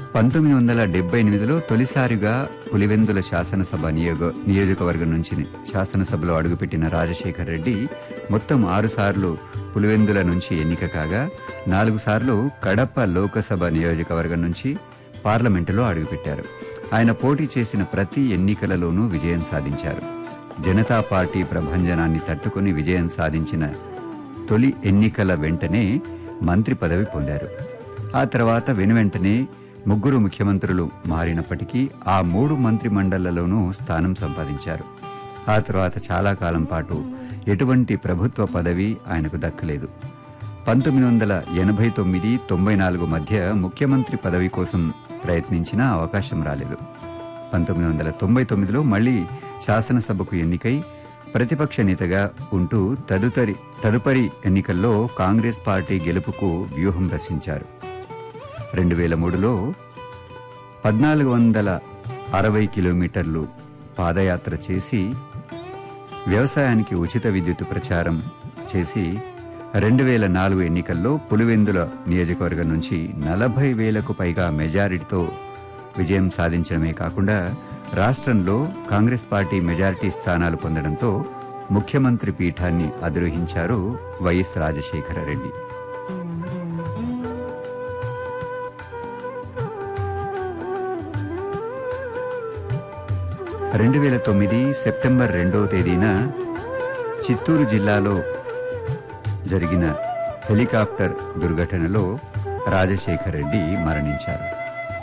పంతొమ్మిది వందల డెబ్బై ఎనిమిదిలో తొలిసారిగా పులివెందుల శాసనసభ నియోగ నియోజకవర్గం నుంచి శాసనసభలో అడుగుపెట్టిన రాజశేఖర్ రెడ్డి మొత్తం ఆరు సార్లు పులివెందుల నుంచి ఎన్నిక కాగా నాలుగు సార్లు కడప లోకసభ నియోజకవర్గం నుంచి పార్లమెంటులో అడుగుపెట్టారు ఆయన పోటీ చేసిన ప్రతి ఎన్నికలలోనూ విజయం సాధించారు జనతా పార్టీ ప్రభంజనాన్ని తట్టుకుని విజయం సాధించిన తొలి ఎన్నికల వెంటనే మంత్రి పదవి పొందారు ఆ తర్వాత వెనువెంటనే ముగ్గురు ముఖ్యమంత్రులు మారినప్పటికీ ఆ మూడు మంత్రి మండళ్లలోనూ స్థానం సంపాదించారు ఆ తర్వాత చాలా కాలం పాటు ఎటువంటి ప్రభుత్వ పదవి ఆయనకు దక్కలేదు పంతొమ్మిది వందల ఎనభై తొమ్మిది తొంభై నాలుగు మధ్య ముఖ్యమంత్రి పదవి కోసం ప్రయత్నించినా అవకాశం రాలేదు పంతొమ్మిది వందల తొంభై తొమ్మిదిలో మళ్ళీ శాసనసభకు ఎన్నికై ప్రతిపక్ష నేతగా ఉంటూ తదుపరి తదుపరి ఎన్నికల్లో కాంగ్రెస్ పార్టీ గెలుపుకు వ్యూహం రచించారు రెండు వేల మూడులో పద్నాలుగు వందల అరవై కిలోమీటర్లు పాదయాత్ర చేసి వ్యవసాయానికి ఉచిత విద్యుత్ ప్రచారం చేసి రెండు వేల నాలుగు ఎన్నికల్లో పులివెందుల నియోజకవర్గం నుంచి నలభై వేలకు పైగా మెజారిటీతో విజయం సాధించడమే కాకుండా రాష్ట్రంలో కాంగ్రెస్ పార్టీ మెజారిటీ స్థానాలు పొందడంతో ముఖ్యమంత్రి పీఠాన్ని అధిరోహించారు వైఎస్ రాజశేఖర రెడ్డి రెండు వేల తొమ్మిది సెప్టెంబర్ రెండవ తేదీన చిత్తూరు జిల్లాలో జరిగిన హెలికాప్టర్ దుర్ఘటనలో రాజశేఖర్ రెడ్డి మరణించారు